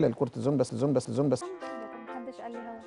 الكورتيزون بس الزون بس الزون بس محدش قال لي هوا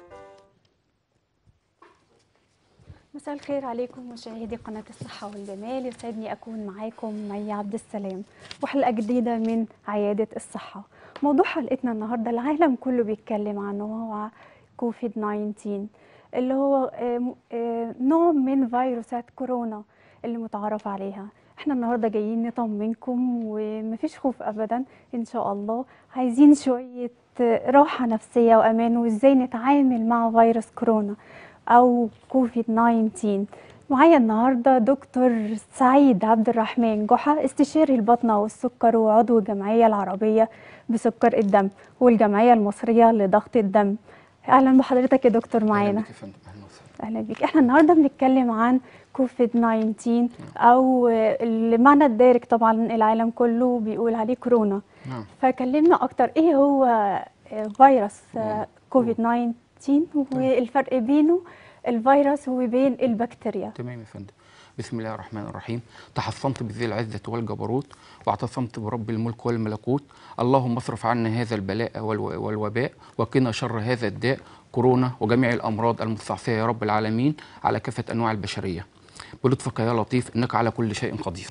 مساء الخير عليكم مشاهدي قناة الصحة والجمال يسعدني أكون معاكم مي عبد السلام وحلقة جديدة من عيادة الصحة موضوع حلقتنا النهاردة العالم كله بيتكلم عنه وهو كوفيد 19 اللي هو آه، م- آه، نوع من فيروسات كورونا اللي متعارف عليها احنا النهارده جايين نطمنكم ومفيش خوف ابدا ان شاء الله عايزين شويه راحه نفسيه وامان وازاي نتعامل مع فيروس كورونا او كوفيد 19 معايا النهارده دكتور سعيد عبد الرحمن جحا استشاري البطنه والسكر وعضو الجمعيه العربيه بسكر الدم والجمعيه المصريه لضغط الدم اهلا بحضرتك يا دكتور معانا أهلا بك يا فندم أهلا وسهلا اهلا بيك احنا النهارده بنتكلم عن كوفيد 19 او المعنى الدارج طبعا العالم كله بيقول عليه كورونا نعم فكلمنا اكتر ايه هو آه، فيروس آه، نعم. كوفيد 19 والفرق بينه الفيروس وبين البكتيريا تمام يا فندم بسم الله الرحمن الرحيم تحصنت بذي العزة والجبروت واعتصمت برب الملك والملكوت اللهم اصرف عنا هذا البلاء والو- والوباء وقنا شر هذا الداء كورونا وجميع الأمراض المستعصية يا رب العالمين على كافة أنواع البشرية بلطفك يا لطيف إنك على كل شيء قدير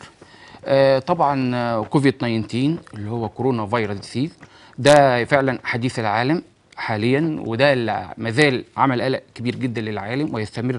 آه طبعا آه، كوفيد 19 اللي هو كورونا فيروس ديسيز ده فعلا حديث العالم حاليا وده اللي مازال عمل قلق كبير جدا للعالم ويستمر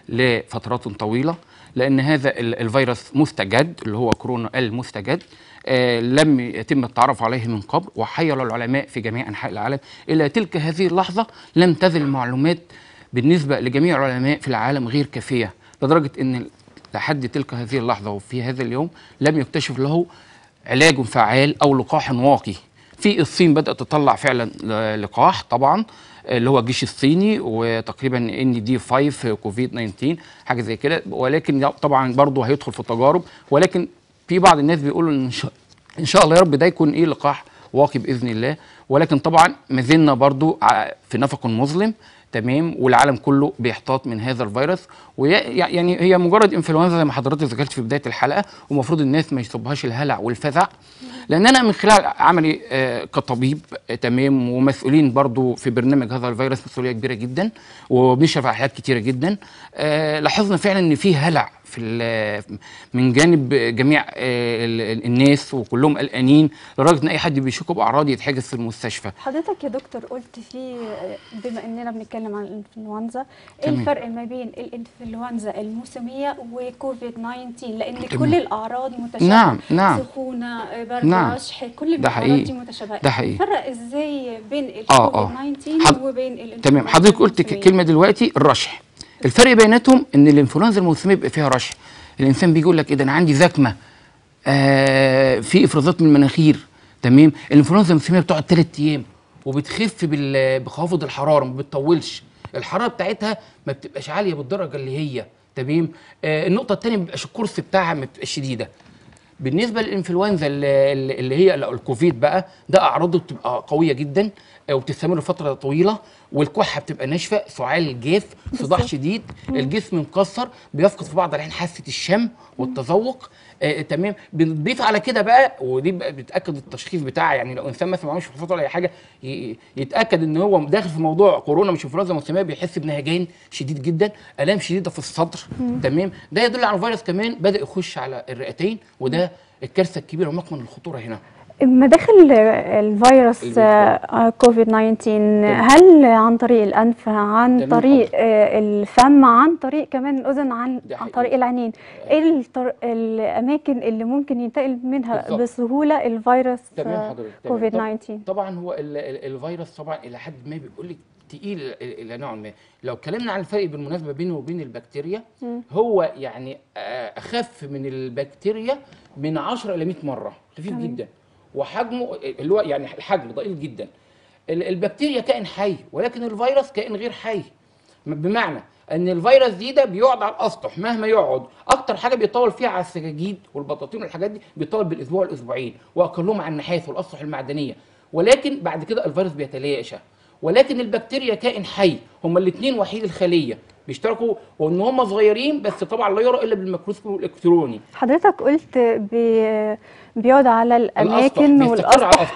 لفترات طويله لان هذا ال- الفيروس مستجد اللي هو كورونا المستجد آه لم يتم التعرف عليه من قبل وحير العلماء في جميع انحاء العالم الى تلك هذه اللحظه لم تزل المعلومات بالنسبه لجميع العلماء في العالم غير كافيه لدرجه ان لحد تلك هذه اللحظه وفي هذا اليوم لم يكتشف له علاج فعال او لقاح واقي في الصين بدات تطلع فعلا ل- لقاح طبعا اللي هو الجيش الصيني وتقريبا ان دي 5 كوفيد 19 حاجه زي كده ولكن طبعا برضه هيدخل في التجارب ولكن في بعض الناس بيقولوا ان شاء ان شاء الله يا رب ده يكون ايه لقاح واقي باذن الله ولكن طبعا ما زلنا برضه ع- في نفق مظلم تمام والعالم كله بيحتاط من هذا الفيروس ويعني هي مجرد انفلونزا زي ما حضرتك ذكرت في بدايه الحلقه ومفروض الناس ما يصيبهاش الهلع والفزع لان انا من خلال عملي آه، كطبيب آه، تمام ومسؤولين برضو في برنامج هذا الفيروس مسؤوليه كبيره جدا وبنشرف على حالات كتيره جدا آه، لاحظنا فعلا ان في هلع في ال- من جانب جميع آه، ال- ال- الناس وكلهم قلقانين لدرجه ان اي حد بيشكوا باعراض يتحجز في المستشفى حضرتك يا دكتور قلت في بما اننا بنتكلم عن الانفلونزا ايه تمام. الفرق ما بين الانفلونزا الموسميه وكوفيد 19 لان تمام. كل الاعراض متشابهه نعم، نعم. سخونه برد نعم. رشح كل ده الاعراض حقيقي. دي متشابهه ده حقيقي. نفرق ازاي بين آه، الكوفيد آه. 19 حض- وبين الانفلونزا تمام حضرتك قلت ك- الموسمية؟ كلمه دلوقتي الرشح الفرق بيناتهم ان الانفلونزا الموسميه بيبقى فيها رشح الانسان بيجي يقول لك ايه ده انا عندي زكمه آه في افرازات من المناخير تمام الانفلونزا الموسميه بتقعد ثلاث ايام وبتخف بال- بخفض الحراره ما بتطولش الحراره بتاعتها ما بتبقاش عاليه بالدرجه اللي هي تمام آه النقطه الثانيه ما بيبقاش الكورس بتاعها ما بتبقاش شديده بالنسبه للانفلونزا اللي اللي هي ال- الكوفيد بقى ده اعراضه بتبقى قويه جدا آه، وبتستمر فتره طويله والكحه بتبقى ناشفه سعال جاف صداع بالظبط. شديد الجسم مكسر بيفقد في بعض الاحيان حاسه الشم والتذوق آه تمام بنضيف على كده بقى ودي بقى بتاكد التشخيص بتاعها يعني لو انسان مثلا ما عملش فحوصات ولا اي حاجه ي- يتاكد ان هو داخل في موضوع كورونا مش انفلونزا موسميه بيحس بنهجان شديد جدا الام شديده في الصدر تمام ده يدل على الفيروس كمان بدا يخش على الرئتين وده الكارثه الكبيره ومكمن الخطوره هنا مداخل الفيروس اللي آه، كوفيد 19 هل عن طريق الانف عن تمام طريق آه، الفم عن طريق كمان الاذن عن ده عن حقيقي. طريق العينين ايه الطر- الاماكن اللي ممكن ينتقل منها بالظبط. بسهوله الفيروس تمام آه، حضرتك تمام. كوفيد طب- 19 طبعا هو ال ال الفيروس طبعا الى حد ما بيقول لك تقيل ال- الى نوع ما لو اتكلمنا عن الفرق بالمناسبه بينه وبين البكتيريا هو يعني آه، اخف من البكتيريا من 10 الى 100 مره خفيف تمام. جدا وحجمه اللي هو يعني الحجم ضئيل جدا ال- البكتيريا كائن حي ولكن الفيروس كائن غير حي بمعنى ان الفيروس دي ده بيقعد على الاسطح مهما يقعد اكتر حاجه بيطول فيها على السجاجيد والبطاطين والحاجات دي بيطول بالاسبوع والاسبوعين واقلهم على النحاس والاسطح المعدنيه ولكن بعد كده الفيروس بيتلاشى ولكن البكتيريا كائن حي هما الاثنين وحيد الخليه بيشتركوا وان هم صغيرين بس طبعا لا يرى الا بالميكروسكوب الالكتروني حضرتك قلت بي بيقعد على الاسطح الاماكن بيستقر على والاسطح الاسطح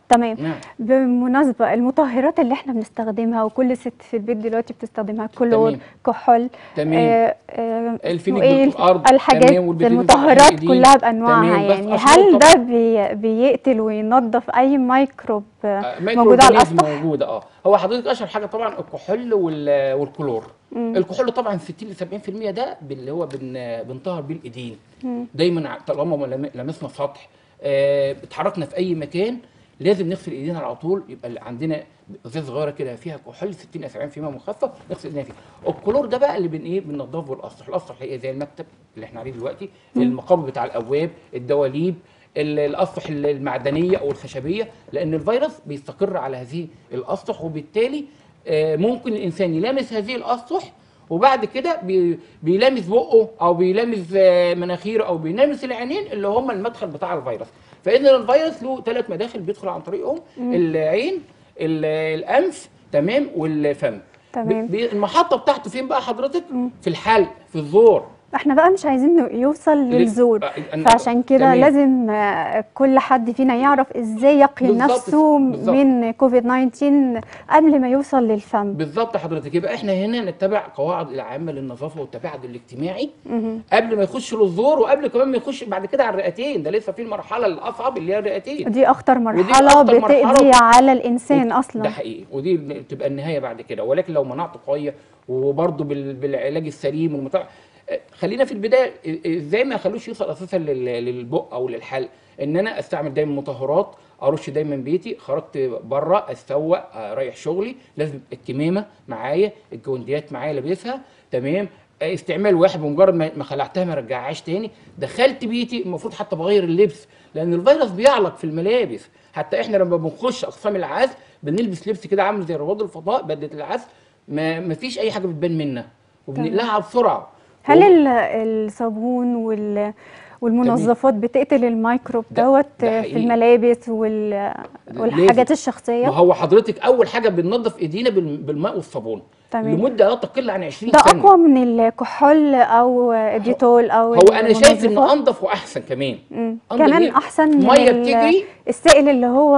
تمام نعم بمناسبة المطهرات اللي احنا بنستخدمها وكل ست في البيت دلوقتي بتستخدمها كلور تمام. كحول تمام آه آه الفينيك اسمه ايه بالأرض، الحاجات تمام، والبتلين المطهرات بتاع الإيدين. كلها بانواعها تمام، بس يعني أشهر هل طبعاً. ده بي بيقتل وينظف اي ميكروب آه، آه، موجودة على مايكرو الاسطح موجوده اه هو حضرتك اشهر حاجه طبعا الكحول وال- والكلور الكحول طبعا 60 ل 70% ده اللي هو بن بنطهر بيه الايدين دايما ع- طالما ما لم- لمسنا سطح آه، اتحركنا في اي مكان لازم نغسل ايدينا على طول يبقى اللي عندنا ازازه صغيره كده فيها كحول 60 ل 70% مخفف نغسل ايدينا فيه الكلور ده بقى اللي بن ايه بننضفه بالاسطح الاسطح هي زي المكتب اللي احنا عليه دلوقتي المقابض بتاع الابواب الدواليب ال- الاسطح المعدنيه او الخشبيه لان الفيروس بيستقر على هذه الاسطح وبالتالي آه، ممكن الانسان يلامس هذه الاسطح وبعد كده بي- بيلامس بقه او بيلامس آه، مناخيره او بيلامس العينين اللي هم المدخل بتاع الفيروس فاذا الفيروس له ثلاث مداخل بيدخل عن طريقهم العين ال- الانف تمام والفم تمام. ب- بي- المحطه بتاعته فين بقى حضرتك في الحلق في الزور احنا بقى مش عايزين يوصل للزور آه، أنا- فعشان كده تمام. لازم آه، كل حد فينا يعرف ازاي يقي بالظبط، نفسه بالظبط. من كوفيد 19 قبل ما يوصل للفم بالظبط حضرتك يبقى احنا هنا نتبع قواعد العامه للنظافه والتباعد الاجتماعي قبل ما يخش للزور وقبل كمان ما يخش بعد كده على الرئتين ده لسه في المرحله الاصعب اللي هي الرئتين دي اخطر مرحله أخطر بتقضي مرحلة. على الانسان ده اصلا حقيقي ودي بتبقى النهايه بعد كده ولكن لو مناعته قويه وبرضه بال- بالعلاج السليم والمتابعه خلينا في البدايه ازاي ما اخلوش يوصل اساسا لل- للبق او للحلق ان انا استعمل دايما مطهرات ارش دايما بيتي خرجت بره اتسوق رايح شغلي لازم الكمامه معايا الجونديات معايا لابسها تمام استعمال واحد بمجرد ما ما خلعتها ما رجعهاش تاني دخلت بيتي المفروض حتى بغير اللبس لان الفيروس بيعلق في الملابس حتى احنا لما بنخش اقسام العزل بنلبس لبس كده عامل زي رواد الفضاء بدله العزل ما ما فيش اي حاجه بتبان منا وبنقلعها بسرعه هل و- ال- الصابون وال والمنظفات بتقتل الميكروب ده- دوت ده في حقيقي. الملابس وال... والحاجات لازم. الشخصيه ما هو حضرتك اول حاجه بننظف ايدينا بال- بالماء والصابون تمام. لمده لا تقل عن 20 ده ثانيه اقوى من الكحول او الديتول او هو انا شايف انه المنظفات؟ انضف واحسن كمان مم. أنضف كمان ليه؟ احسن من ميه ال- بتجري السائل اللي هو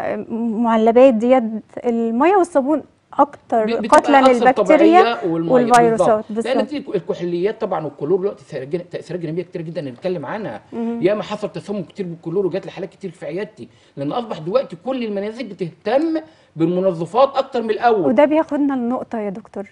معلبات ديت الميه والصابون اكتر بتبقى قتلا أكثر للبكتيريا طبيعية والمية. والفيروسات بالظبط. لان بالظبط في الكحوليات طبعا والكلور دلوقتي تأثيرات جن- تاثيرات جانبيه كتير جدا نتكلم عنها ياما حصل تسمم كتير بالكلور وجات لي حالات كتير في عيادتي لان اصبح دلوقتي كل المنازل بتهتم بالمنظفات اكتر من الاول وده بياخدنا لنقطه يا دكتور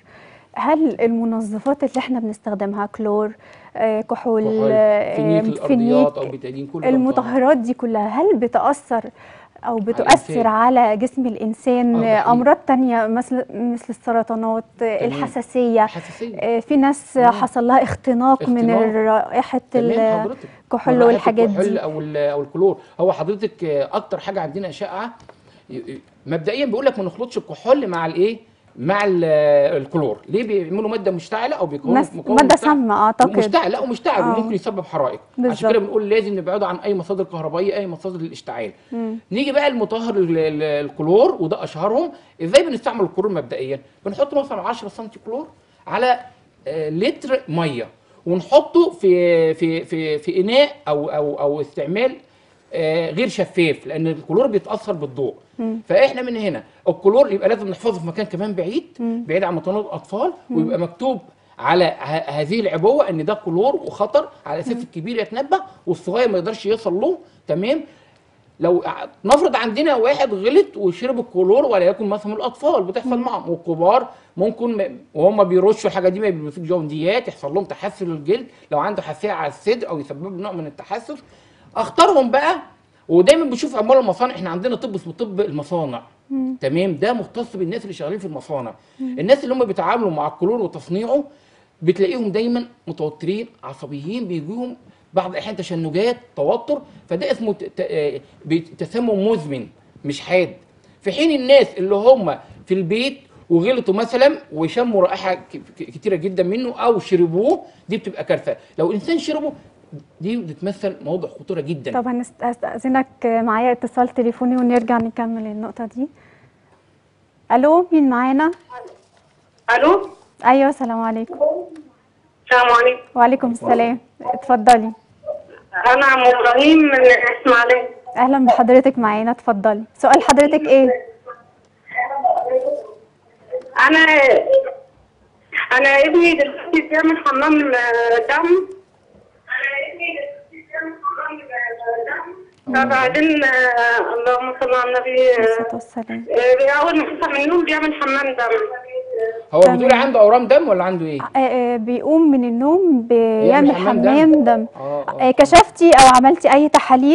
هل المنظفات اللي احنا بنستخدمها كلور آه، كحول كحول، آه، فينيك الارضيات او فينيك بتادين كل ده المطهرات دي كلها هل بتأثر أو بتؤثر الإنسان. على جسم الإنسان آه، ده حقيقي. أمراض تانية مثل مثل السرطانات الحساسية حساسيه آه، في ناس آه. حصل لها اختناق من اختناق. رائحة تمام حضرتك الكحول رائحة والحاجات الكحول دي او ال- او الكلور هو حضرتك آه، اكتر حاجه عندنا اشعه ي- ي- مبدئيا بيقول لك ما نخلطش الكحول مع الايه مع ال- الكلور ليه بيعملوا ماده مشتعله او بيكونوا مس- مكون مادة مشتعل. سامة أعتقد مشتعل لا ومشتعل آه. وممكن يسبب حرائق عشان بالظبط. كده بنقول لازم نبعده عن اي مصادر كهربائيه اي مصادر للاشتعال نيجي بقى المطهر ال- ال- الكلور وده اشهرهم ازاي بنستعمل الكلور مبدئيا بنحط مثلا 10 سم كلور على آه، لتر ميه ونحطه في في في في اناء او او او استعمال آه، غير شفاف لان الكلور بيتاثر بالضوء فاحنا من هنا الكلور يبقى لازم نحفظه في مكان كمان بعيد بعيد عن مطارات الاطفال ويبقى مكتوب على ه- هذه العبوه ان ده كلور وخطر على اساس الكبير يتنبه والصغير ما يقدرش يوصل له تمام لو ع- نفرض عندنا واحد غلط وشرب الكلور ولا يكن مثلا الاطفال بتحصل معهم والكبار ممكن م- وهم بيرشوا الحاجه دي ما بيلبسوش جونديات يحصل لهم تحسس للجلد لو عنده حساسيه على الصدر او يسبب له نوع من التحسس اختارهم بقى ودايما بشوف عمال المصانع احنا عندنا طب اسمه طب المصانع تمام ده مختص بالناس اللي شغالين في المصانع الناس اللي هم بيتعاملوا مع الكلور وتصنيعه بتلاقيهم دايما متوترين عصبيين بيجيهم بعض الاحيان تشنجات توتر فده اسمه ت- ت- آه، بيت- تسمم مزمن مش حاد في حين الناس اللي هم في البيت وغلطوا مثلا وشموا رائحه ك- ك- كتيره جدا منه او شربوه دي بتبقى كارثه لو انسان شربه دي بتمثل موضوع خطوره جدا طب هنستأذنك معايا اتصال تليفوني ونرجع نكمل النقطة دي ألو مين معانا؟ الو أيوة السلام عليكم السلام عليكم وعليكم السلام اتفضلي انا ام ابراهيم من الاسماعيليه اهلا بحضرتك معانا اتفضلي سؤال حضرتك ايه انا انا ابني دلوقتي بيعمل حمام آه، دم فبعدين آه، اللهم صل على النبي الصلاه والسلام آه، اول ما يصحى من النوم بيعمل حمام دم هو بتقولي عنده اورام دم ولا عنده ايه؟ آه، آه، بيقوم من النوم بيعمل حمام دم. حمام دم اه آه، اه كشفتي او عملتي اي تحاليل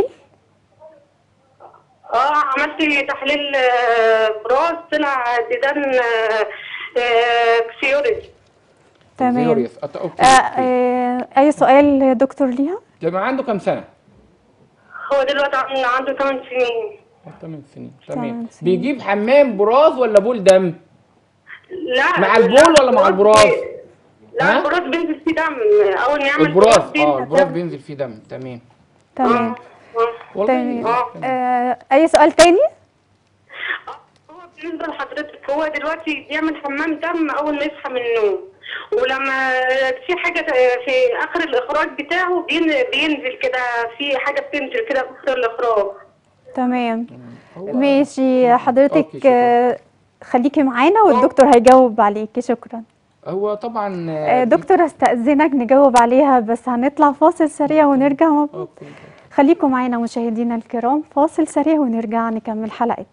اه عملت تحليل آه، براس طلع ديدان آه، آه، كسيوريس تمام فيوريوس. أت- أوكي، آه، أوكي. آه، اي سؤال يا دكتور ليها تمام عنده كام سنه؟ هو دلوقتي عن- عنده 8 سنين 8 سنين تمام تمام سنين. بيجيب حمام براز ولا بول دم؟ لا مع البول ولا مع البراز؟ لا ها؟ البراز بينزل فيه دم اول ما يعمل البراز بينزل اه البراز دم. بينزل فيه دم تمام تمام والله تمام آه. آه، اي سؤال تاني هو بالنسبه لحضرتك هو دلوقتي بيعمل حمام دم اول ما يصحى من النوم ولما في حاجه في اخر الاخراج بتاعه بين- بينزل كده في حاجه بتنزل كده في اخر الاخراج تمام هو- ماشي أوكي، حضرتك شكراً. آه، خليكي معانا والدكتور هيجاوب عليكي شكرا هو طبعا آه، دكتور استأذنك نجاوب عليها بس هنطلع فاصل سريع ونرجع مع بعض أوكي. خليكم معانا مشاهدينا الكرام فاصل سريع ونرجع نكمل حلقتنا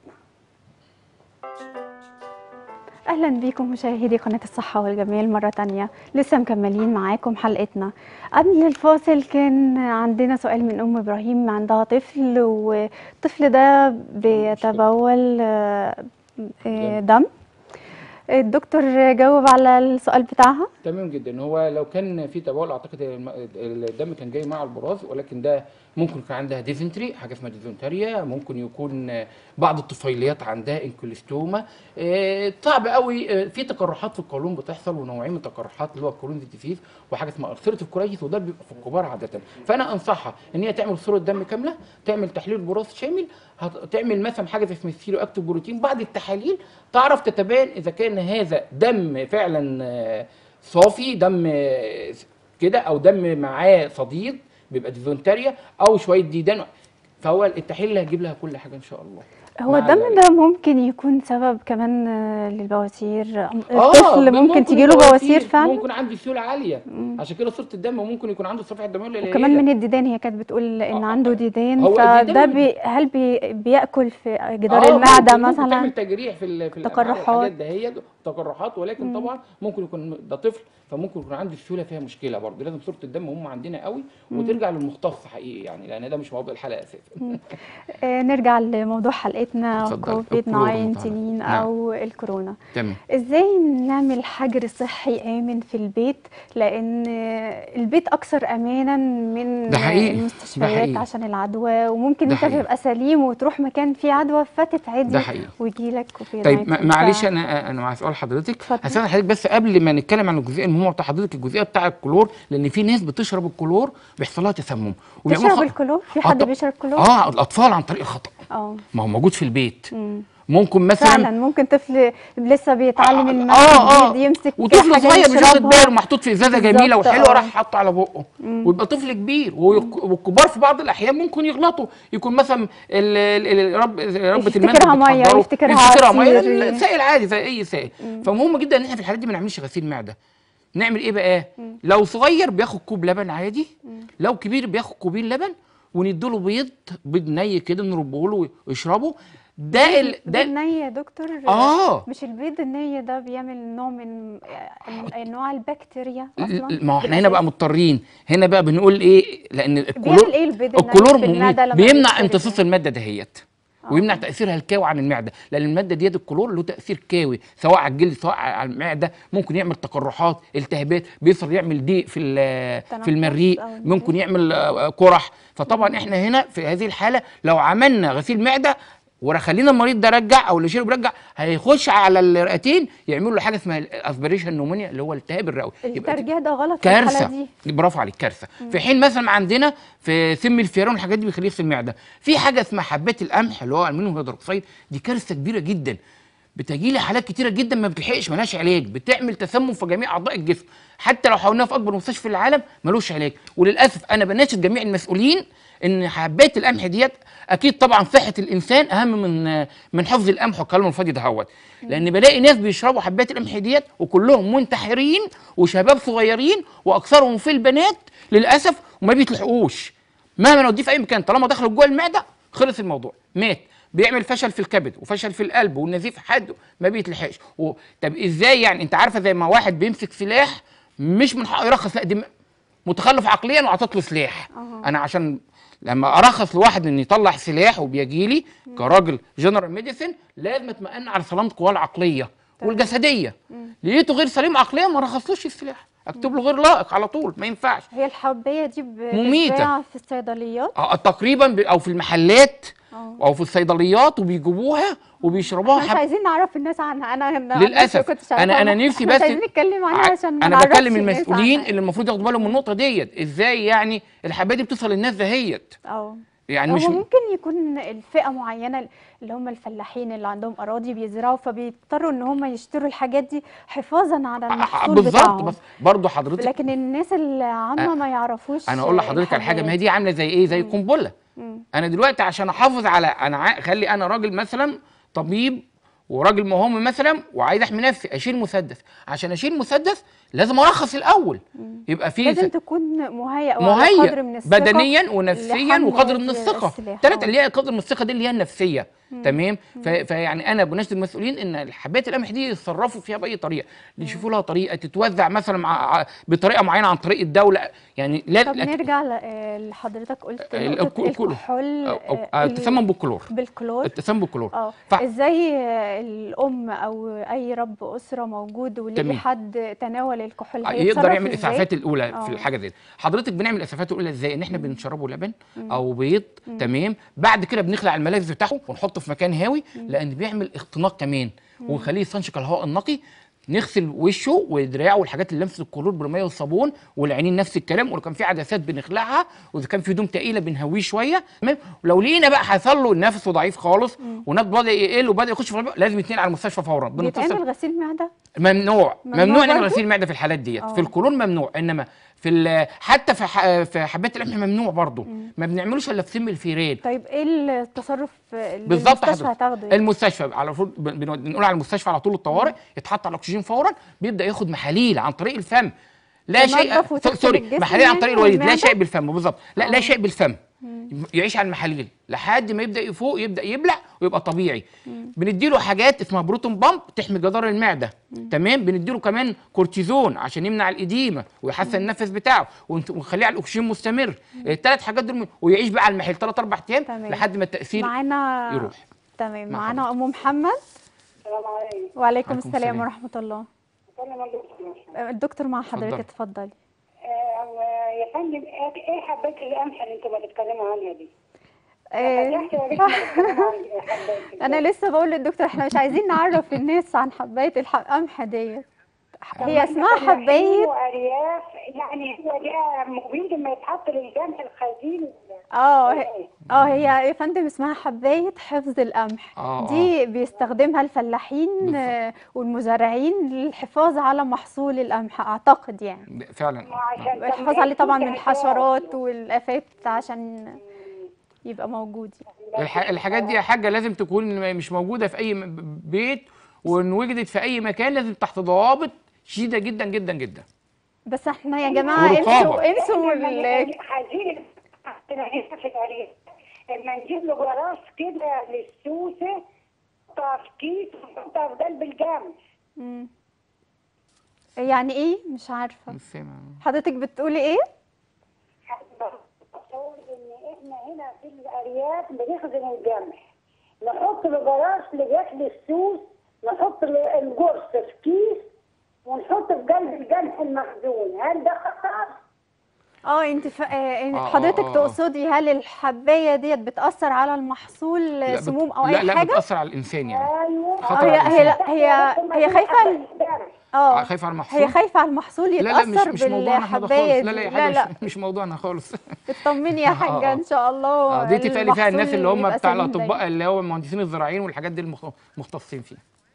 اهلا بيكم مشاهدي قناه الصحه والجمال مره تانية لسه مكملين معاكم حلقتنا قبل الفاصل كان عندنا سؤال من ام ابراهيم عندها طفل والطفل ده بيتبول آه، آه، دم الدكتور جاوب على السؤال بتاعها تمام جدا هو لو كان في تبول اعتقد الم- الدم كان جاي مع البراز ولكن ده ممكن يكون عندها ديزنتري حاجه اسمها ديزنتريا ممكن يكون بعض الطفيليات عندها انكوليستوما آه، صعب قوي آه، في تقرحات في القولون بتحصل ونوعين من التقرحات اللي هو القولون ديزيز وحاجه اسمها ارثرتيف كولايتس وده بيبقى في الكبار عاده فانا انصحها ان هي تعمل صوره دم كامله تعمل تحليل براز شامل هت- تعمل مثلا حاجه زي اسمها السيرو اكتيف بروتين بعد التحاليل تعرف تتبين اذا كان هذا دم فعلا آه، صافي دم آه، كده او دم معاه صديد بيبقى ديزونتاريا او شويه ديدان فهو التحليل اللي هيجيب لها كل حاجه ان شاء الله هو مع الدم ال- ده ممكن يكون سبب كمان آه، للبواسير آه، الطفل ممكن تجي له بواسير فعلا ممكن عنده سيوله عاليه عشان كده صوره الدم ممكن يكون عنده صفحه دمويه قليله وكمان من الديدان هي كانت بتقول ان آه، عنده ديدان هو فده الديدان- بي هل بي بياكل في جدار آه، المعده ممكن- ممكن مثلا تعمل تجريح في ال- في الأمعاء تقرحات. والحاجات دهيت تقرحات ولكن طبعا ممكن يكون ده طفل فممكن يكون عنده السيوله فيها مشكله برضه لازم صوره الدم هم عندنا قوي وترجع للمختص حقيقي يعني لان ده مش موضوع الحلقه اساسا آه، نرجع لموضوع حلقتنا اتفضل. كوفيد الكورونا 19 طبعاً. او الكورونا تمام ازاي نعمل حجر صحي امن في البيت لان البيت اكثر امانا من ده حقيقي. ده المستشفيات حقيقي. عشان العدوى وممكن ده انت حقيقي. تبقى سليم وتروح مكان فيه عدوى فتتعدي ده حقيقي. ويجي لك كوفيد طيب 19. ما- معلش ف- انا انا مع سؤال حضرتك اتفضل. هسأل حضرتك بس قبل ما نتكلم عن الجزئيه المهمه بتاع حضرتك الجزئيه بتاع الكلور لان في ناس بتشرب الكلور بيحصل لها تسمم وبيعملوا تشرب خ- الكلور في آه حد طب- بيشرب كلور اه الاطفال عن طريق الخطا اه ما هو موجود في البيت مم. ممكن مثلا فعلا ممكن طفل لسه بيتعلم ان اه اه يمسك وطفل حاجة صغير مش واخد يشربها. باله محطوط في ازازه جميله بالظبط، وحلوه آه. راح حاطه على بقه ويبقى طفل كبير ويك- والكبار في بعض الاحيان ممكن يغلطوا يكون مثلا ال- ال- ال- رب ربه المنزل يفتكرها مية، بتحضره، يفتكرها يفتكرها ميه عصير. لا، سائل عادي زي اي سائل فمهم جدا ان احنا في الحالات دي ما نعملش غسيل معده نعمل ايه بقى لو صغير بياخد كوب لبن عادي لو كبير بياخد كوبين لبن ونديله بيض بيض ني كده نربه له ويشربه ده ال... البيض ده الني يا دكتور آه. مش البيض الني ده بيعمل نوع من انواع البكتيريا اصلا ما هو احنا هنا بقى مضطرين هنا بقى بنقول ايه لان الكلور بيعمل ايه البيض الني الكلور في مميت. المعدة لما بيمنع بيتشرب امتصاص يعني؟ الماده دهيت ويمنع تاثيرها الكاوي عن المعده لان الماده ديت الكلور له تاثير كاوي سواء على الجلد سواء على المعده ممكن يعمل تقرحات التهابات بيصل يعمل ضيق في ال- في تنفس المريء أو ممكن يعمل آه، قرح فطبعا احنا هنا في هذه الحاله لو عملنا غسيل معده وخلينا المريض ده رجع او اللي شرب رجع هيخش على الرئتين يعملوا له حاجه اسمها الاسبريشن نومونيا اللي هو التهاب الرئوي يبقى الترجيع ده غلط في الحالة كارثه دي برافو عليك كارثه في حين مثلا عندنا في سم الفيران والحاجات دي بيخليه يغسل المعده في حاجه اسمها حبات القمح اللي هو الومنيوم هيدروكسيد دي كارثه كبيره جدا بتجي لي حالات كتيره جدا ما بتلحقش ملهاش علاج بتعمل تسمم في جميع اعضاء الجسم حتى لو حاولناها في اكبر مستشفى في العالم ملوش علاج وللاسف انا بناشد جميع المسؤولين ان حبات القمح ديت اكيد طبعا صحه الانسان اهم من من حفظ القمح والكلام الفاضي دهوت لان بلاقي ناس بيشربوا حبات القمح ديت وكلهم منتحرين وشباب صغيرين واكثرهم في البنات للاسف وما بيتلحقوش مهما نوديه في اي مكان طالما دخل جوه المعده خلص الموضوع مات بيعمل فشل في الكبد وفشل في القلب والنزيف حد ما بيتلحقش و... طب ازاي يعني انت عارفه زي ما واحد بيمسك سلاح مش من حقه يرخص لا دي م- متخلف عقليا وعطت له سلاح أها. انا عشان لما ارخص لواحد ان يطلع سلاح وبيجي لي كراجل جنرال ميديسن لازم اطمئن على سلامه قواه العقليه والجسديه لقيته غير سليم عقليا ما رخصلوش السلاح اكتب له غير لائق على طول ما ينفعش هي الحبايه دي ب- مميتة. بتتباع في الصيدليات آه، تقريبا ب- او في المحلات اه او في الصيدليات وبيجيبوها وبيشربوها احنا مش حب عايزين نعرف الناس عنها انا أنا للأسف. ما كنتش أنا- عارفاها. أنا نفسي إحنا مش بس- عايزين نتكلم عنها عشان ما انا نعرفش بكلم الناس المسؤولين عنها. اللي المفروض ياخدوا بالهم من النقطه ديت ازاي يعني الحبايه دي بتصل للناس دهيت اه يعني هو مش ممكن يكون الفئة معينة اللي هم الفلاحين اللي عندهم أراضي بيزرعوا فبيضطروا إن هم يشتروا الحاجات دي حفاظا على آه، المحصول بالظبط بتاعهم بس برضه حضرتك لكن الناس العامة ما يعرفوش انا اقول لحضرتك على حاجه ما هي دي عامله زي ايه زي قنبله مم. انا دلوقتي عشان احافظ على انا عا- خلي انا راجل مثلا طبيب وراجل مهم مثلا وعايز احمي نفسي اشيل مسدس عشان اشيل مسدس لازم ارخص الاول يبقى في لازم س- تكون مهيأ وعلى قدر مهيأ من الثقة بدنيا ونفسيا لحمل وقدر من الثقه السلاح. ثلاثه آه. اللي هي قدر من الثقه دي اللي هي النفسيه تمام ف- فيعني انا بناشد المسؤولين ان الحبات القمح دي يتصرفوا فيها باي طريقه يشوفوا لها طريقه تتوزع مثلا مع ع- بطريقه معينه عن طريق الدوله يعني لا طب لا- نرجع ل- آه، لحضرتك قلت ال- نقطة الكل- الكحول أو- أو- آه، التسمم بالكلور بالكلور التسمم بالكلور اه ف- ازاي آه، الام او اي رب اسره موجود ولقي تمام. حد تناول الكحول يقدر هيتصرف يعمل إزاي؟ الاسعافات الاولى آه. في الحاجه دي حضرتك بنعمل الاسعافات الاولى ازاي ان احنا بنشربه لبن او بيض تمام بعد كده بنخلع الملابس بتاعه ونحطه في مكان هاوي لان بيعمل اختناق كمان ونخليه يستنشق الهواء النقي نغسل وشه ودراعه والحاجات اللي لمس الكلور بالميه والصابون والعينين نفس الكلام ولو كان في عدسات بنخلعها واذا كان في هدوم تقيله بنهويه شويه تمام ولو لقينا بقى حصل له نفسه ضعيف خالص ونبض بدا يقل وبدا يخش في الربيع لازم يتنقل على المستشفى فورا بنتصل بيتعمل غسيل معده ممنوع ممنوع ممنوع نعمل برضو؟ غسيل معده في الحالات ديت آه. في الكولون ممنوع انما في ال- حتى في ح- في حبات القمح ممنوع برضو ما بنعملوش الا في سم الفيران طيب ايه التصرف اللي بالظبط المستشفى حضرتك هتاخده يعني؟ المستشفى على طول بن- بن- بنقول على المستشفى على طول الطوارئ يتحط على الاكسجين فورا بيبدا ياخد محاليل عن طريق الفم لا تنظف شيء وتغسل سوري الجسم محاليل عن يعني طريق الوريد لا والمعدة؟ شيء بالفم بالظبط لا لا آه. شيء بالفم يعيش على المحاليل لحد ما يبدا يفوق يبدا يبلع ويبقى طبيعي بنديله حاجات اسمها بروتون بامب تحمي جدار المعده تمام بنديله كمان كورتيزون عشان يمنع الاديمه ويحسن النفس بتاعه ونت- ونخليه على الاكسجين مستمر الثلاث حاجات دول ويعيش بقى على المحل ثلاث اربع ايام تمام. لحد ما التاثير معانا يروح. تمام مع معانا ام محمد السلام عليكم وعليكم وعليكم السلام السلام. ورحمه الله اتكلم عن دكتور آه، الدكتور مع اتفضلي. حضرتك اتفضلي آه، يا فندم ايه إيه حبات القمح اللي انتوا بتتكلموا عنها دي؟ آه، فتحت وريت ما بتتكلموا عن حبات انا لسه بقول للدكتور احنا مش عايزين نعرف الناس عن حبايه القمح ديت طب هي ما اسمها إحنا فلاحين حبايه وارياف يعني هو ده مبيد لما يتحط للجمع الخزين اه هي- اه هي يا فندم اسمها حبايه حفظ القمح آه، دي بيستخدمها الفلاحين بالظبط. آه، والمزارعين للحفاظ على محصول القمح اعتقد يعني فعلا ما عشان طب الحفاظ ما عليه طبعا في من حاجات. الحشرات والافات عشان يبقى موجود يعني. الح... الحاجات دي يا حاجه لازم تكون مش موجوده في اي م- بيت وان وجدت في اي مكان لازم تحت ضوابط شديده جدا جدا جدا بس احنا يا جماعه ورقابة. انسوا انسوا إحنا ال- لما خزين عندنا هنا في الارياف لما نجيب له جراس كده للسوسه نحطها في كيس ونحطها في قلب الجمع مم. يعني ايه مش عارفه مش سامع حضرتك بتقولي ايه بقول ان احنا هنا في الارياف بنخزن الجمح نحط له جراس لجسم السوس نحط له الجرس في كيس ونحطه في قلب الجمح المخزون هل ده خطر؟ اه انت ف... آه، آه، حضرتك آه، آه. تقصدي هل الحبايه ديت بتاثر على المحصول لا، بت- سموم او لا اي لا حاجه بتاثر على الانسان يعني ايوه خطر هي على هي الإنسان. لا هي هي خايفه اه خايفه على المحصول هي خايفه على المحصول لا لا يتاثر مش مش موضوعنا احنا ده خالص بالحبايه لا دي. لا يا لا حاجه لا مش, مش موضوعنا خالص اطمني يا حاجه آه. ان شاء الله اه دي تتقالي فيها الناس المحصول اللي هم يبقى بتاع سليم الاطباء دايما. اللي هو المهندسين الزراعيين والحاجات دي المخ- مختصين فيها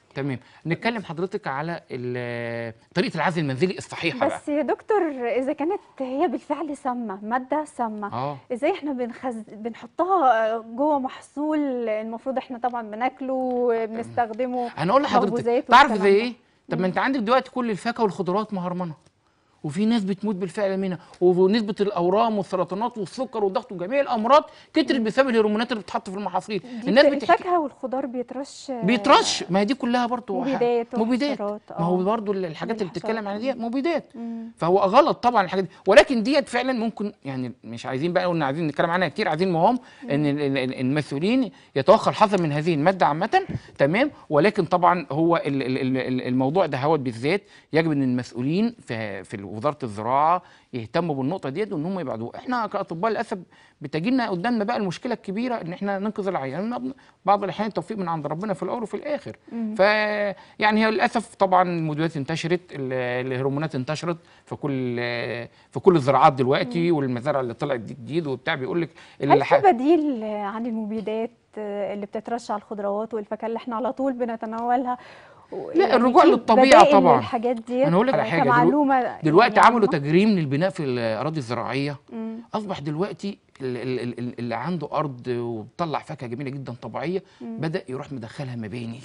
تمام نتكلم حضرتك على ال- طريقه العزل المنزلي الصحيحه بقى بس يا دكتور اذا كانت هي بالفعل سامه ماده سامه اه ازاي احنا بنخز... بنحطها جوه محصول المفروض احنا طبعا بناكله بنستخدمه انا اقول لحضرتك مخبوزات تعرف والكلام زي ده. ايه طب ما انت عندك دلوقتي كل الفاكهه والخضروات مهرمنه وفي ناس بتموت بالفعل منها ونسبه الاورام والسرطانات والسكر والضغط وجميع الامراض كترت بسبب الهرمونات اللي بتتحط في المحاصيل دي الناس بت- بتحكي الفاكهه والخضار بيترش بيترش ما هي دي كلها برضه مبيدات مبيدات وحشرات، ما هو آه. برضه الحاجات اللي بتتكلم عنها دي والحشرات. مبيدات مم. فهو غلط طبعا الحاجات دي ولكن ديت فعلا ممكن يعني مش عايزين بقى قلنا عايزين نتكلم عنها كتير عايزين مهم ان ال- ال- ال- المسؤولين يتوخى الحذر من هذه الماده عامه تمام ولكن طبعا هو ال- ال- ال- ال- الموضوع ده هو بالذات يجب ان المسؤولين في في وزاره الزراعه يهتموا بالنقطه ديت وان هم يبعدوها احنا كاطباء للاسف بتجي لنا قدامنا بقى المشكله الكبيره ان احنا ننقذ العيان بعض الاحيان التوفيق من عند ربنا في الاول وفي الاخر ف يعني هي للاسف طبعا الموديلات انتشرت ال- الهرمونات انتشرت في كل في كل الزراعات دلوقتي والمزارع اللي طلعت دي جديد وبتاع بيقول لك هل في بديل عن المبيدات اللي بتترش على الخضروات والفاكهه اللي احنا على طول بنتناولها و- لا، يعني الرجوع في للطبيعة بدائل طبعا. للحاجات دي أنا هقول لك على حاجة، دلو- كمعلومه دلوقتي يعني عملوا عامة. تجريم للبناء في الاراضي الزراعيه مم. اصبح دلوقتي ال- ال- ال- ال- اللي عنده ارض وبتطلع فاكهه جميله جدا طبيعيه بدا يروح مدخلها مباني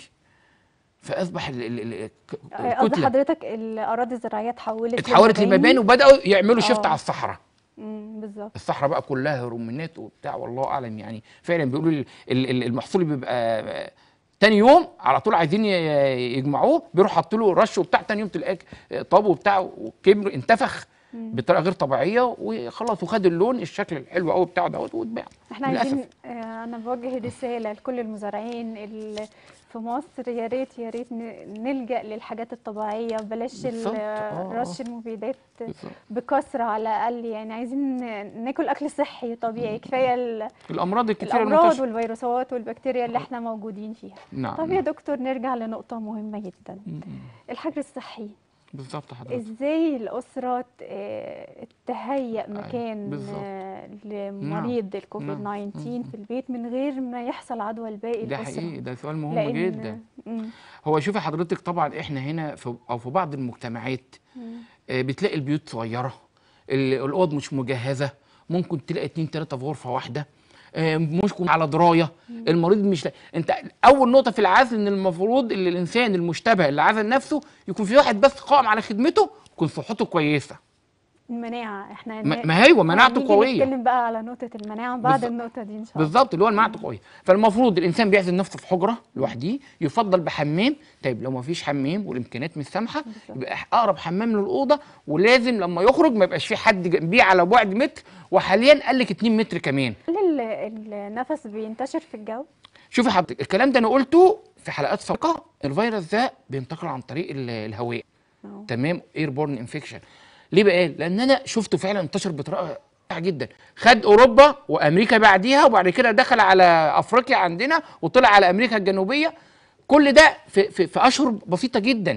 فاصبح ال- ال- ال- ك- قصدي الكتله حضرتك الاراضي الزراعيه اتحولت اتحولت لمباني وبداوا يعملوا شفت آه. على الصحراء مم، بالظبط الصحراء بقى كلها هرمونات وبتاع والله اعلم يعني فعلا بيقولوا ال- ال- ال- المحصول بيبقى تاني يوم على طول عايزين ي- يجمعوه بيروح حاطوا له رش وبتاع تاني يوم تلاقيه طاب وبتاع وكبر انتفخ بطريقه غير طبيعيه وخلاص وخد اللون الشكل الحلو قوي بتاعه دوت واتباع احنا للأسف. عايزين آه، انا بوجه رساله لكل المزارعين اللي في مصر يا ريت يا ريت ن- نلجا للحاجات الطبيعيه بلاش ال- بالظبط، آه، رش المبيدات بالظبط. بكثره على الاقل يعني عايزين ناكل اكل صحي طبيعي كفايه ال- الامراض الكتيره الامراض المنتشره والفيروسات والبكتيريا اللي احنا موجودين فيها نعم طب يا دكتور نرجع لنقطه مهمه جدا م- م. الحجر الصحي بالظبط حضرتك ازاي الاسره ت- آه، تهيئ مكان بالظبط. آه، لمريض الكوفيد نعم. 19 في البيت من غير ما يحصل عدوى لباقي ده الاسره حقيقي ده سؤال مهم لأن- جدا مم. هو شوفي حضرتك طبعا احنا هنا في او في بعض المجتمعات آه، بتلاقي البيوت صغيره ال- الاوض مش مجهزه ممكن تلاقي اتنين تلاته في غرفه واحده آه، مش يكون على درايه المريض مش لا. انت اول نقطه في العزل ان المفروض ان الانسان المشتبه اللي عزل نفسه يكون في واحد بس قائم على خدمته يكون صحته كويسه المناعه احنا ما ن- ما هي مناعته هنيجي قويه نتكلم بقى على نقطه المناعه بعد بالظبط. النقطه دي ان شاء الله بالظبط اللي هو المناعه قويه فالمفروض الانسان بيعزل نفسه في حجره لوحده يفضل بحمام طيب لو ما فيش حمام والامكانيات مش سامحه يبقى اقرب حمام للاوضه ولازم لما يخرج ما يبقاش في حد جنبيه على بعد متر وحاليا قال لك 2 متر كمان هل ال- النفس بينتشر في الجو شوفي حضرتك الكلام ده انا قلته في حلقات سابقه الفيروس ده بينتقل عن طريق ال- الهواء أهو. تمام اير بورن انفكشن ليه بقى لان انا شفته فعلا انتشر بطريقه سريعة جدا خد اوروبا وامريكا بعديها وبعد كده دخل على افريقيا عندنا وطلع على امريكا الجنوبيه كل ده في في, في اشهر بسيطه جدا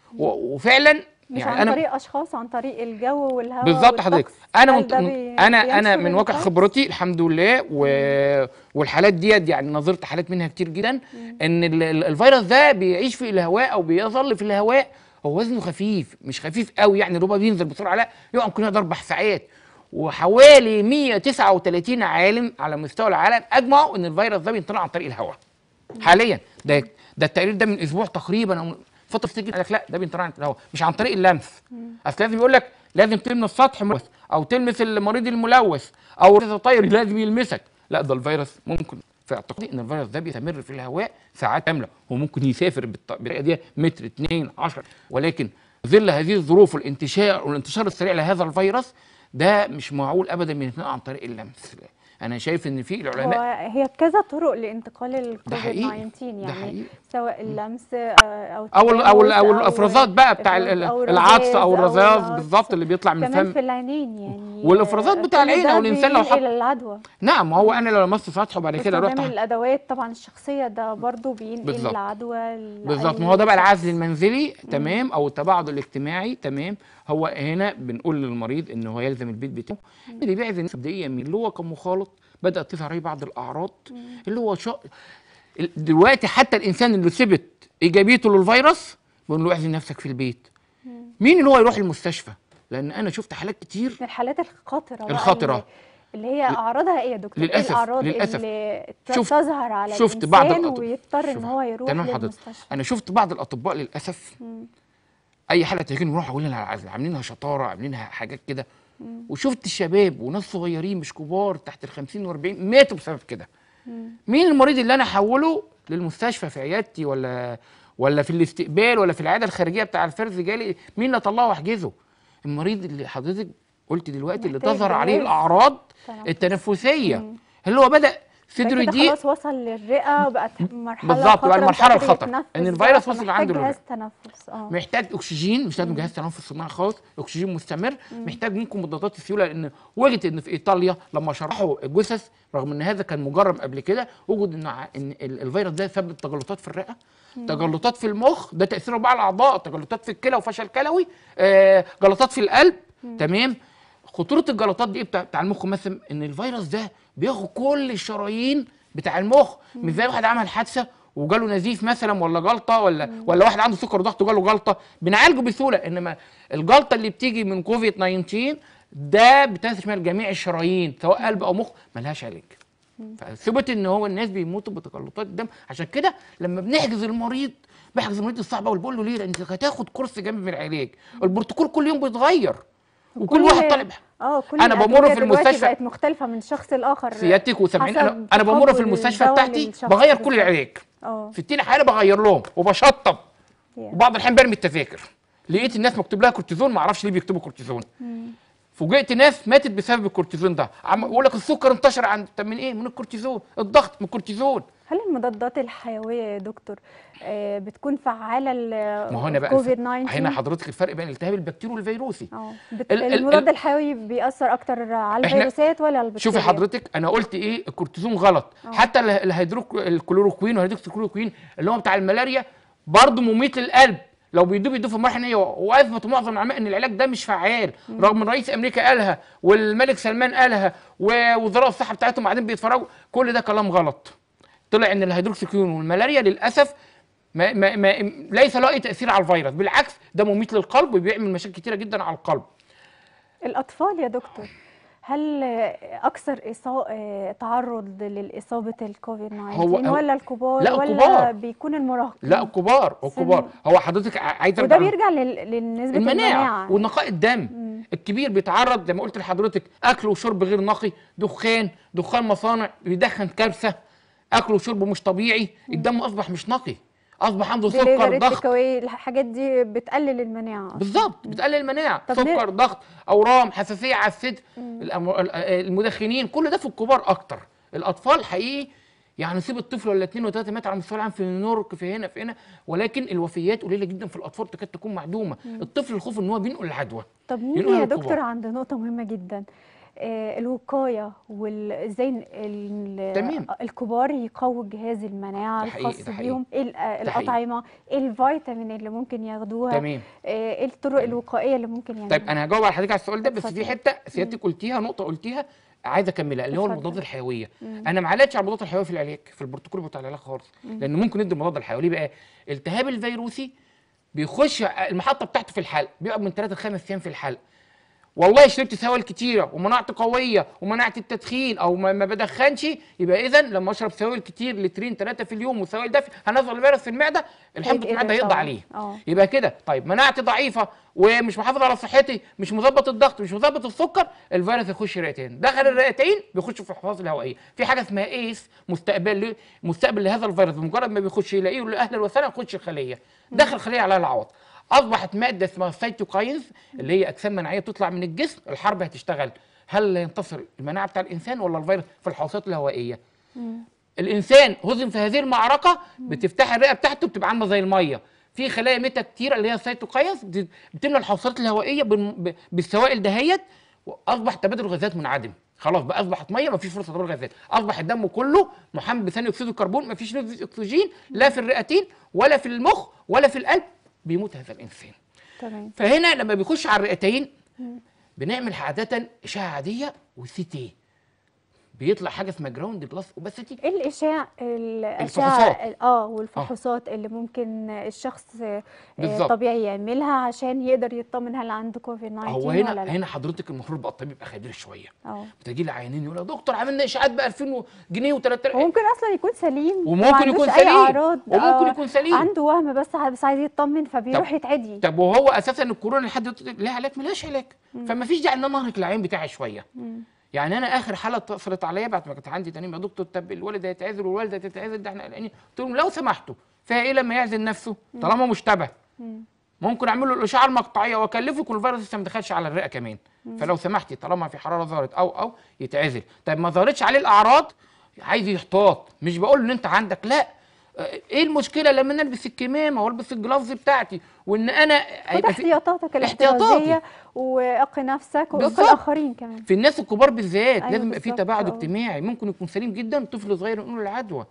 و- وفعلا مش يعني عن انا طريق اشخاص عن طريق الجو والهواء بالظبط حضرتك والطقس. انا هل منت... ده بي- انا انا بينشر من واقع الفيروس؟ خبرتي الحمد لله و... والحالات ديت يعني نظرت حالات منها كتير جدا ان ال- ال- الفيروس ده بيعيش في الهواء او بيظل في الهواء هو وزنه خفيف مش خفيف قوي يعني ربما بينزل بسرعه لا يقعد ممكن يقعد اربع ساعات وحوالي 139 عالم على مستوى العالم اجمعوا ان الفيروس ده بينطلع عن طريق الهواء حاليا ده ده التقرير ده من اسبوع تقريبا او فتره تيجي قال لك لا ده بينطلع عن الهواء مش عن طريق اللمس اصل لازم يقول لك لازم تلمس سطح ملوث او تلمس المريض الملوث او طير لازم يلمسك لا ده الفيروس ممكن في اعتقادي ان الفيروس ده بيستمر في الهواء ساعات كامله وممكن يسافر بالط- بالطريقه دي متر 2 10 ولكن ظل هذه الظروف والانتشار والانتشار السريع لهذا الفيروس ده مش معقول ابدا من عن طريق اللمس انا شايف ان في العلماء وهي كذا طرق لانتقال الكوفيد حقيقي. 19 ده يعني حقيقي. سواء اللمس آه، او او ال او ال التلامس او الافرازات بقى بتاع ال- ال- أو العطس او الرذاذ العطس. بالظبط اللي بيطلع من كمان الفم في العينين يعني والإفرازات آه، بتاع كل العين ده أو الإنسان لو حط- بينقل العدوى نعم ما هو انا لو لمست سطحه وبعد كده رحت استخدام الادوات طبعا الشخصيه ده برضو بينقل بالظبط. العدوى لأي بالظبط ما هو ده بقى شخص. العزل المنزلي تمام او التباعد الاجتماعي تمام هو هنا بنقول للمريض ان هو يلزم البيت بتاعه اللي بيعزل مبدئيا من اللي هو كان مخالط بدات تظهر عليه بعض الاعراض اللي هو شا... ال- دلوقتي حتى الانسان اللي ثبت ايجابيته للفيروس بيقول له اعزل نفسك في البيت مين اللي هو يروح المستشفى لان انا شفت حالات كتير من الحالات الخطره بقى الخطرة. اللي- اللي هي اعراضها ايه يا دكتور؟ للأسف- ايه الاعراض للأسف. اللي ت- شفت- تظهر على شفت بعض الانسان الأط- ويضطر ان شوف، هو يروح تمام حضرتك للمستشفى انا شفت بعض الاطباء للاسف اي حاله تجيني نروح اقول لها العزل عاملينها شطاره عاملينها حاجات كده وشفت شباب وناس صغيرين مش كبار تحت ال 50 و40 ماتوا بسبب كده مين المريض اللي انا احوله للمستشفى في عيادتي ولا ولا في الاستقبال ولا في العياده الخارجيه بتاع الفرز جالي مين اللي اطلعه واحجزه المريض اللي حضرتك قلت دلوقتي اللي محتاج تظهر عليه جهاز الاعراض تنفس. التنفسيه اللي هو بدا صدره كده يضيق خلاص وصل للرئه وبقت مرحله بالظبط، خطرة بقى مش المرحلة قادر الخطر. يتنفس إن بقى، الفيروس وصل فمحتاج عنده جهاز للرئة. تنفس اه محتاج اكسجين مش لازم جهاز تنفس صناعي خالص اكسجين مستمر محتاج ممكن مضادات السيوله لان وجد ان في ايطاليا لما شرحوا الجثث رغم ان هذا كان مجرب قبل كده وجد ان ع- ان ال- الفيروس ده سبب تجلطات في الرئه تجلطات في المخ ده تاثيره بقى على الاعضاء تجلطات في الكلى وفشل كلوي آه جلطات في القلب تمام خطوره الجلطات دي إيه بتاع, بتاع المخ مثلا ان الفيروس ده بياخد كل الشرايين بتاع المخ مش زي واحد عمل حادثه وجاله نزيف مثلا ولا جلطه ولا ولا واحد عنده سكر وضغط وجاله جلطه بنعالجه بسهوله انما الجلطه اللي بتيجي من كوفيد 19 ده بتشمل جميع الشرايين سواء قلب او مخ ملهاش علاج فثبت ان هو الناس بيموتوا بتجلطات الدم عشان كده لما بنحجز المريض بحجز المريض الصعب قوي بقول له ليه لان انت هتاخد كورس جامد من العلاج البروتوكول كل يوم بيتغير وكل واحد طالب اه كل أنا بمر الأدوية في دلوقتي المستشفى- بقت مختلفه من شخص لاخر سيادتك وسامعين انا حسب انا بمر في تقبل المستشفى الدواء بتاعتي للشخص بغير كل بالظبط. العلاج اه 60 حاله بغير لهم وبشطب يا. وبعض الاحيان برمي التذاكر لقيت الناس مكتوب لها كورتيزون ما اعرفش ليه بيكتبوا كورتيزون فوجئت ناس ماتت بسبب الكورتيزون ده عم يقول لك السكر انتشر عند طب من ايه من الكورتيزون الضغط من الكورتيزون هل المضادات الحيويه يا دكتور آه، بتكون فعاله ل ما هو هنا بقى كوفيد الف- 19 هنا حضرتك الفرق بين الالتهاب البكتيري والفيروسي اه بت... ال- ال- المضاد ال- الحيوي بيأثر اكتر على إحنا- الفيروسات ولا البكتيريا شوفي حضرتك انا قلت ايه الكورتيزون غلط حتى ال- الهيدروك الكلوروكوين والهيدروكسيكلوروكوين اللي هو بتاع الملاريا برضه مميت للقلب لو بيدوه بيدوه في المرحله النهائيه واثبتوا معظم العلماء ان العلاج ده مش فعال رغم ان رئيس امريكا قالها والملك سلمان قالها ووزراء الصحه بتاعتهم قاعدين بيتفرجوا كل ده كلام غلط طلع ان الهيدروكسيكلوروكوين والملاريا للاسف ما ما ما ليس له اي تاثير على الفيروس بالعكس ده مميت للقلب وبيعمل مشاكل كتيره جدا على القلب الاطفال يا دكتور هل آه، اكثر إصا... آه، تعرض للاصابه الكوفيد 19 هو- هو- ولا الكبار لا، ولا الكبار. بيكون المراهقين لا الكبار الكبار هو حضرتك ع- عايز وده أرجع- بيرجع لل... لنسبه المناعه المناعه ونقاء الدم الكبير بيتعرض زي ما قلت لحضرتك اكل وشرب غير نقي دخان دخان مصانع بيدخن كارثه اكل وشرب مش طبيعي الدم اصبح مش نقي اصبح عنده سكر دليفري ضغط تيك أواي، الحاجات دي بتقلل المناعه أصلاً. بالظبط بتقلل المناعه طب ليه- سكر ضغط اورام حساسيه على الصدر الأم- ال- المدخنين كل ده في الكبار اكتر الاطفال حقيقي يعني سيب الطفل ولا اثنين وثلاثه مات على مستوى العام في نيويورك في هنا في هنا ولكن الوفيات قليله جدا في الاطفال تكاد تكون معدومه الطفل الخوف ان هو بينقل العدوى طب نيجي ينقلوا يا للكبار. دكتور عند نقطة مهمة جدا آه الوقاية وازاي تمام. الكبار يقووا جهاز المناعة ده حقيقي، الخاص ده حقيقي. بيهم ايه ال- آه، ده حقيقي. الأطعمة ايه الفيتامين اللي ممكن ياخدوها تمام آه، ايه الطرق الوقائية اللي ممكن يعملوها طيب انا هجاوب على حضرتك على السؤال ده بس اتفضل. في حته سيادتك قلتيها نقطه قلتيها عايز اكملها اللي هو اتفضل. المضادات الحيويه انا ما علقتش على المضادات الحيويه في العلاج في البروتوكول بتاع العلاج خالص لان ممكن ندي المضاد الحيوي ليه بقى التهاب الفيروسي بيخش المحطه بتاعته في الحلق بيقعد من 3 ل 5 ايام في الحلق والله شربت سوائل كتيره ومناعتي قويه ومنعت التدخين او ما, ما بدخنش يبقى اذا لما اشرب سوائل كتير لترين ثلاثه في اليوم وسوائل دافيه هنزل الفيروس في المعده الحمض في هيتقدر المعده هيقضي طبعاً. عليه اه. يبقى كده طيب مناعتي ضعيفه ومش محافظ على صحتي مش مظبط الضغط مش مظبط السكر الفيروس يخش الرئتين دخل الرئتين بيخش في الحفاظ الهوائيه في حاجه اسمها ايس مستقبل مستقبل لهذا الفيروس بمجرد ما بيخش يلاقيه يقول له اهلا وسهلا يخش الخليه دخل الخليه على العوض اصبحت ماده اسمها السيتوكاينز اللي هي اجسام مناعيه تطلع من الجسم الحرب هتشتغل هل ينتصر المناعه بتاع الانسان ولا الفيروس في الحواسات الهوائيه الانسان هزم في هذه المعركه بتفتح الرئه بتاعته بتبقى عامله زي الميه في خلايا ميتا كتيره اللي هي السيتوكاينز بت- بتملى الحواسات الهوائيه بال- ب- بالسوائل دهيت واصبح تبادل الغازات منعدم خلاص بقى اصبحت ميه مفيش فرصه تبادل غازات اصبح الدم كله محمل بثاني اكسيد الكربون مفيش نسبه اكسجين لا في الرئتين ولا في المخ ولا في القلب بيموت هذا الانسان تمام فهنا لما بيخش على الرئتين بنعمل عاده اشعه عاديه وسي تي بيطلع حاجه اسمها جراوند جلاس اوباسيتي ايه الاشاع الاشعه الفحوصات. ال- اه والفحوصات اللي ممكن الشخص آه، بالظبط. طبيعي يعملها عشان يقدر يطمن هل عنده كوفيد 19 هو ولا هنا لا هنا حضرتك المفروض بقى الطبيب يبقى خبير شويه اه بتجي لي عيانين يقول لك دكتور عملنا اشاعات ب 2000 جنيه و3000 وممكن اصلا يكون سليم وممكن وما عندوش يكون اي سليم. اعراض وممكن آه، يكون سليم. عنده وهم بس بس عايز يطمن فبيروح يتعدي طب وهو اساسا الكورونا لحد دلوقتي لها علاج ملهاش علاج فما فيش داعي ان انا انهك العين بتاعي شويه يعني انا اخر حاله اتصلت عليا بعد ما كانت عندي تاني يا دكتور طب الولد هيتعزل والوالده هتتعزل ده احنا قلقانين قلت لهم لو سمحتوا فيها ايه لما يعزل نفسه طالما مشتبه ممكن اعمل له الاشعه المقطعيه واكلفه يكون الفيروس لسه ما دخلش على الرئه كمان فلو سمحتي طالما في حراره ظهرت او او يتعزل طيب ما ظهرتش عليه الاعراض عايز يحتاط مش بقول ان انت عندك لا آه، ايه المشكله لما انا البس الكمامه والبس الجلافز بتاعتي وان انا خد هيبقى في- احتياطاتك احتياطاتي. الاحترازيه واقي نفسك واقي بالظبط. الاخرين كمان في الناس الكبار بالذات أيوة لازم يبقى في بالظبط، تباعد آه. اجتماعي ممكن يكون سليم جدا طفل صغير ينقل له العدوى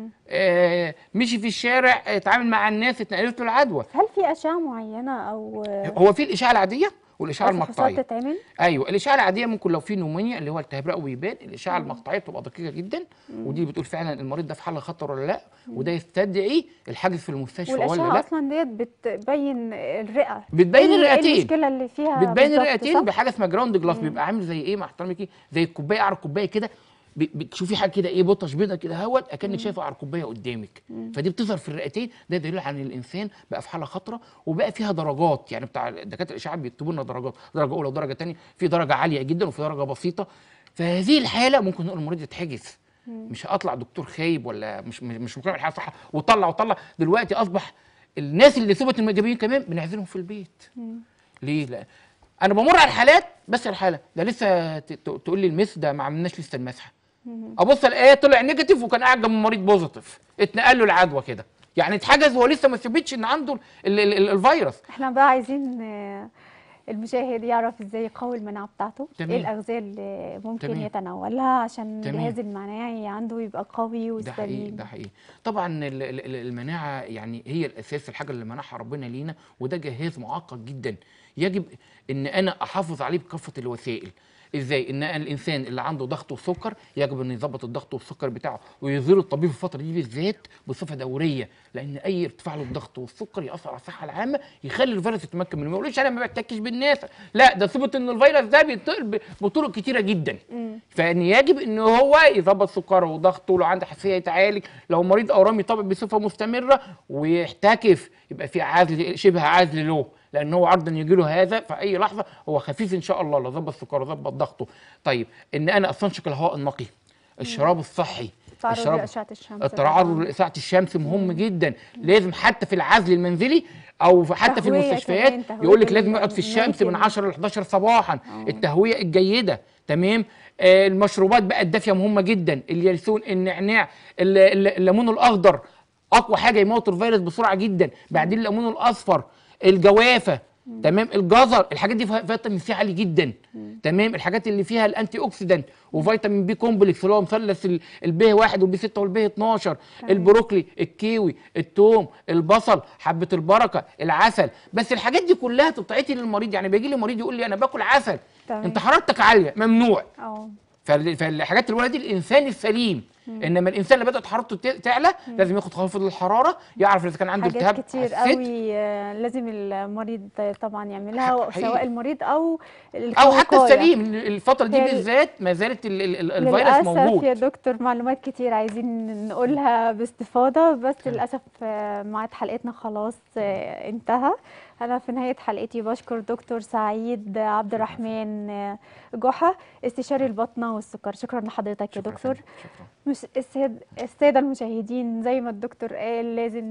آه مشي في الشارع آه، اتعامل مع الناس اتنقلت له العدوى هل في اشعه معينه او هو في الاشعه العاديه والاشعه أو فحوصات المقطعيه تتعمل ايوه الاشعه العاديه ممكن لو في نومونيا اللي هو التهاب رئوي بيبان الاشعه المقطعيه بتبقى دقيقه جدا ودي بتقول فعلا المريض ده في حاله خطر ولا لا وده يستدعي الحجز في المستشفى ولا والاشعه لا اصلا ديت بتبين الرئه بتبين إيه ال- إيه الرئتين. المشكله اللي فيها بتبين بالظبط، الرئتين صح؟ بحاجه اسمها جراوند جلاس بيبقى عامل زي ايه مع احترامي كده زي الكوبايه قعر الكوبايه كده ب- بتشوفي حاجه كده ايه بطش بيضه كده اهوت اكنك شايفه قعر الكوبايه قدامك فدي بتظهر في الرئتين ده دليل على ان الانسان بقى في حاله خطره وبقى فيها درجات يعني بتاع دكاتره الاشعاعات بيكتبوا لنا درجات درجه اولى ودرجه ثانيه في درجه عاليه جدا وفي درجه بسيطه فهذه الحاله ممكن نقول المريض يتحجز مش هطلع دكتور خايب ولا مش مش مش مكمل الحاله صح وطلع وطلع دلوقتي اصبح الناس اللي ثبت المجابين كمان بنعزلهم في البيت ليه؟ لا انا بمر على الحالات بس الحاله ده لسه ت- ت- تقول لي المس ده ما عملناش لسه المسحه ابص الاقيه طلع نيجاتيف وكان قاعد جنب مريض بوزيتيف اتنقل له العدوى كده يعني اتحجز وهو لسه ما ثبتش ان عنده ال ال ال الفيروس احنا بقى عايزين آه، المشاهد يعرف ازاي يقوي المناعه بتاعته تمام. ايه الاغذيه اللي ممكن تمام. يتناولها عشان تمام. الجهاز المناعي عنده يبقى قوي ده حقيقي وسليم ده حقيقي طبعا ال- ال- ال- المناعه يعني هي الاساس الحاجه اللي منحها ربنا لينا وده جهاز معقد جدا يجب ان انا احافظ عليه بكافه الوسائل ازاي ان أنا الانسان اللي عنده ضغط وسكر يجب ان يظبط الضغط والسكر بتاعه ويزور الطبيب في الفتره دي بالذات بصفه دوريه لان اي ارتفاع للضغط والسكر ياثر على الصحه العامه يخلي الفيروس يتمكن منه ما يقولش انا ما بحتكش بالناس لا ده ثبت ان الفيروس ده بينتقل ب- بطرق كتيره جدا فان يجب ان هو يظبط سكره وضغطه لو عنده حساسيه يتعالج لو مريض اورام يطبق بصفه مستمره ويحتكف يبقى في عزل شبه عزل له لان هو عرضا يجي له هذا في اي لحظه هو خفيف ان شاء الله لو ظبط سكره ظبط ضغطه طيب ان انا استنشق الهواء النقي الشراب الصحي تعرض الشراب لاشعه الشمس التعرض طبعاً. لاشعه الشمس مهم جدا لازم حتى في العزل المنزلي او في- حتى في تهوية المستشفيات كمان، تهوية يقول لك لازم يقعد في ال- الشمس من الأماكن. 10 ل 11 صباحا التهويه الجيده تمام آه المشروبات بقى الدافيه مهمه جدا اليانسون النعناع ال- ال- الليمون الاخضر اقوى حاجه يموت الفيروس بسرعه جدا بعدين الليمون الاصفر الجوافه تمام الجزر الحاجات دي فيها فيتامين سي عالي جدا تمام الحاجات اللي فيها الانتي اوكسيدانت وفيتامين بي كومبلكس اللي هو مثلث البي 1 والبي 6 والبي 12 البروكلي الكيوي التوم البصل حبه البركه العسل بس الحاجات دي كلها تبعتي للمريض يعني بيجي لي مريض يقول لي انا باكل عسل تمام. انت حرارتك عاليه ممنوع اه فال- فالحاجات اللي دي الانسان السليم انما الانسان اللي بدات حرارته ت- تعلى لازم ياخد خافض الحراره يعرف اذا كان عنده التهاب حاجات كتير على الصدر قوي آه، لازم المريض طبعا يعملها حقيقي. سواء المريض او او حتى الوقاية. السليم الفتره دي هي ال- بالذات ما زالت ال- ال- ال- الفيروس للأسف موجود يا دكتور معلومات كتير عايزين نقولها باستفاضة بس للأسف آه، ميعاد حلقتنا خلاص آه، انتهى أنا في نهاية حلقتي بشكر دكتور سعيد عبد الرحمن آه، جحا استشاري البطنة والسكر شكرا لحضرتك يا شكراً دكتور فندم، شكراً. مش السيد السادة المشاهدين زي ما الدكتور قال لازم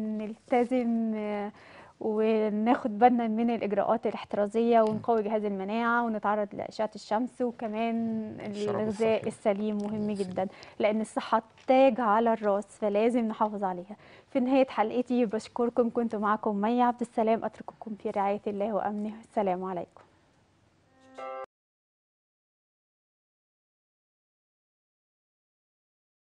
نلتزم آه، وناخد بالنا من الإجراءات الاحترازية ونقوي جهاز المناعة ونتعرض لأشعة الشمس وكمان الشراب الغذاء الصحي. السليم مهم جدا لأن الصحة تاج على الراس فلازم نحافظ عليها في نهاية حلقتي بشكركم كنت معكم مي عبد السلام أترككم في رعاية الله وأمنه السلام عليكم